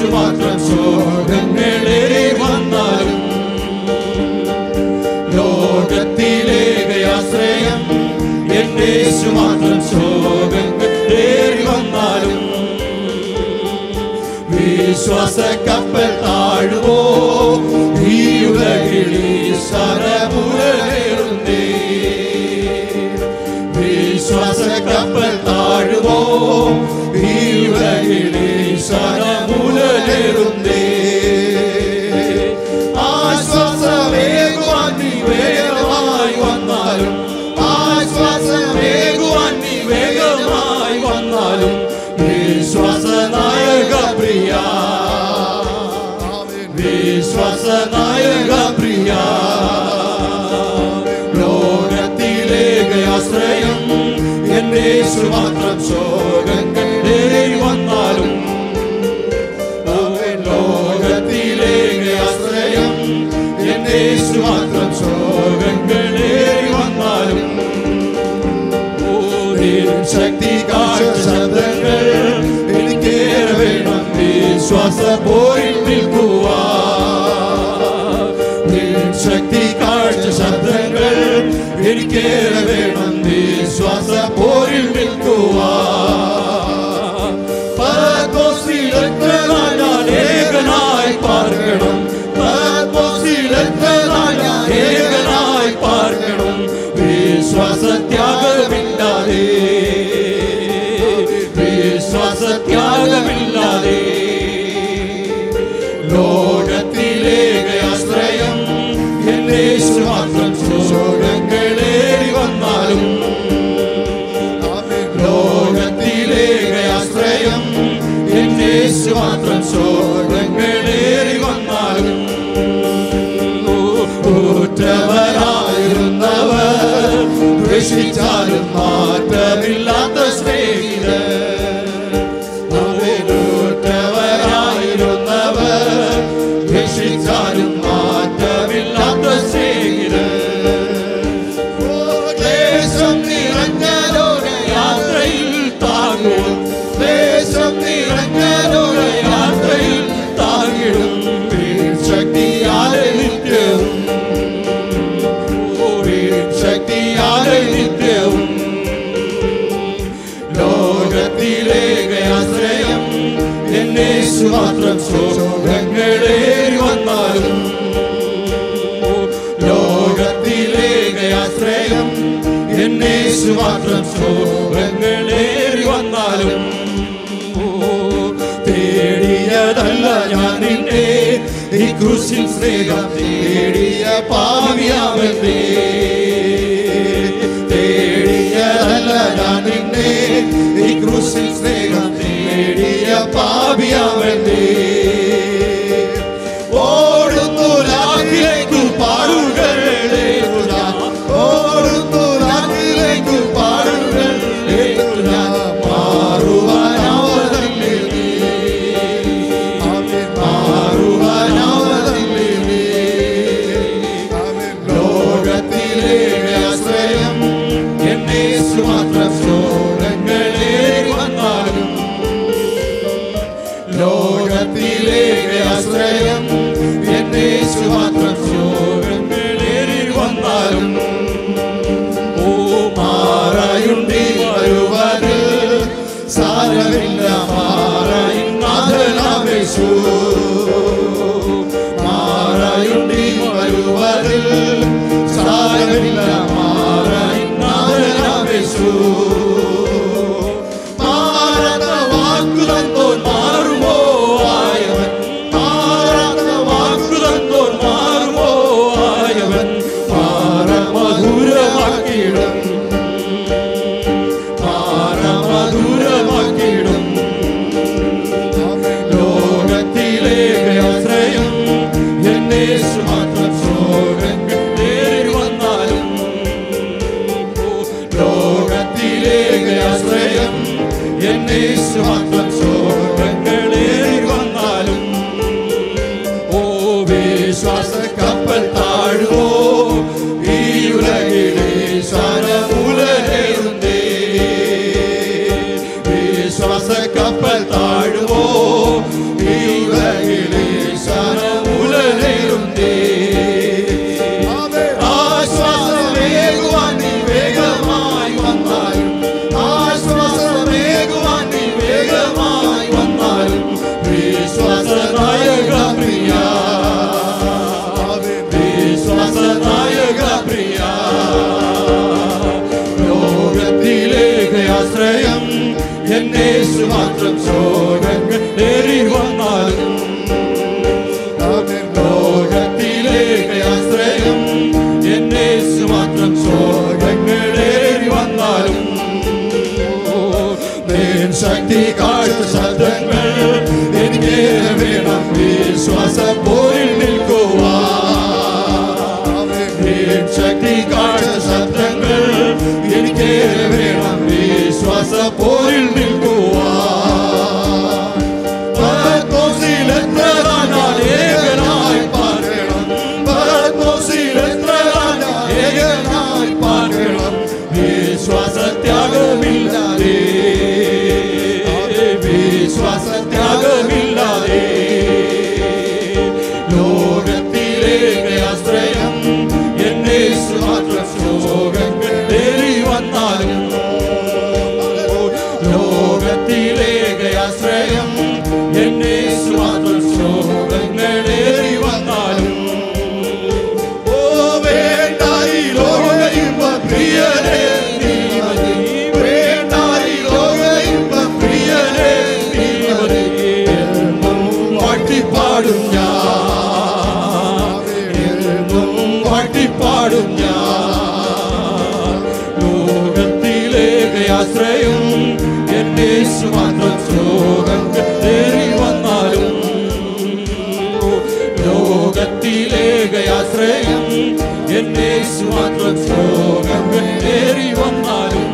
എന്നേശു മാത്രം ശോകങ്ങളേറി വന്നാലും ലോകത്തിലേക്ക് ആശ്രയം എന്നേശു മാത്രം ശോകങ്ങളേറി വന്നാലും വിശ്വാസ കപ്പൽ താഴുവോ ഈ ഉലകിൽ സരമുരേറുന്നേ വിശ്വാസ കപ്പൽ താഴുവോ ഈ ഉലകിൽ സരമുരേറുന്നേ ആശ്വാസമേകുവാൻ നീ വേഗമായി വന്നാലും ആശ്വാസമേകുവാൻ നീ വേഗമായി വന്നാലും വിശ്വാസനായക പ്രിയ വിശ്വാസനായക പ്രിയ ലോകത്തിലേക്ക് ആശ്രയം എന്നേശു മാത്രം ശോകങ്ങളേറി വന്നാലും ലോകത്തിലേക്ക് ആശ്രയം എന്നേശു മാത്രം ശോകങ്ങളേറി വന്നാലും ഓരേലും ശക്തി കാഴ്ച ശബ്ദങ്ങൾ എനിക്കേറെ വേണം വിശ്വാസ പോയി നിൽക്കുവാ ശക്തി കാഴ്ച ശബ്ദങ്ങൾ എനിക്കേറെ വേണം വിശ്വാസ പോരിൽ നിൽക്കുവാ പരദോഷിയിലെത്തനായി ഞാൻ ഏകനായി പാർക്കണം പരദോഷിയിലെത്തനായി ഞാൻ ഏകനായി പാർക്കണം വിശ്വാസത്യാഗമില്ലാതെ വിശ്വാസത്യാഗമില്ലാതെ ലോകത്തിലേക്ക് ആശ്രയം എന്നേശു മാത്രം ശോകങ്ങളേറി വന്നാലും ലോകത്തിലേക്ക് ആശ്രയം എന്നേശു മാത്രം ശോകങ്ങളേറി വന്നാലും ൂറ്റവരായിരുന്നവർ ദ്വേഷിച്ചാലും മാറ്റമില്ലാത്ത സ്നേഹിതർ ൂറ്റവരായിരുന്നവർ ദ്വേഷിച്ചാലും മാറ്റമില്ലാത്ത സ്നേഹിതർ ദേശം നിറഞ്ഞ ലോകയാത്രയിൽ താങ്ങിടും ദേശം നിറഞ്ഞ ലോകയാത്രയിൽ താങ്ങിടും ശക്തിയാലെ നിത്യവും ശക്തിയാലെ നിത്യവും ലോകത്തിലേക്ക് ആശ്രയം എന്നേശു മാത്രം ശോകങ്ങളേറി വന്നാലും ലോകത്തിലേക്ക് ആശ്രയം എന്നേശു മാത്രം ശോകങ്ങളേറി വന്നാലും തേടിയതല്ല ഞാൻ നിന്നെ ഈ ക്രൂശിൽ സ്നേഹം തേടിയ പാവിയാവേ തേടിയതല്ല ഞാൻ നിന്നെ ഈ ക്രൂശിൽ സ്നേഹം തേടിയ പാവിയാവേ ഓടുന്നു രാഗിലേക്കു പാടുകളേ ഓടുന്നു രാഗിലേക്കു പാടുകളേ മാറുവാനാവതല്ലേ മാറുവാനാവതല്ലേ ലോകത്തിലേക്ക് ആശ്രയം എന്നേശു മാത്രം ശോകങ്ങളേറി വന്നാലും ലോകത്തിലേക്ക് ആശ്രയം എന്നേശു മാത്രം ശോകങ്ങളേറി വന്നാലും ഓ മാറായുണ്ടി വരുവത് സാരമില്ല മാറായും നാഥനാമേശു മാറായുണ്ടി വരുവത് സാരമില്ല മാറായും നാഥനാമേശു മാറാത്ത വാക്കുതന്തോൻ മാറുമോ ആയവൻ മാറാത്ത വാക്കുതന്തോൻ മാറുമോ ആയവൻ മാറ മധുരമാക്കിയിടും മാറ മധുരമാക്കിയിടും ലോകത്തിലെ വാട്ടിപ്പാടും ഞാൻ എന്നും വാട്ടിപ്പാടും ഞാൻ ലോകത്തിലേക്ക് ആശ്രയം എന്നെ മാത്രം ശ്ലോകങ്ങൾ തേറി വന്നാലും ലോകത്തിലേക്ക് ആശ്രയം എന്നെ മാത്രം ശ്ലോകങ്ങൾ തേറി വന്നാലും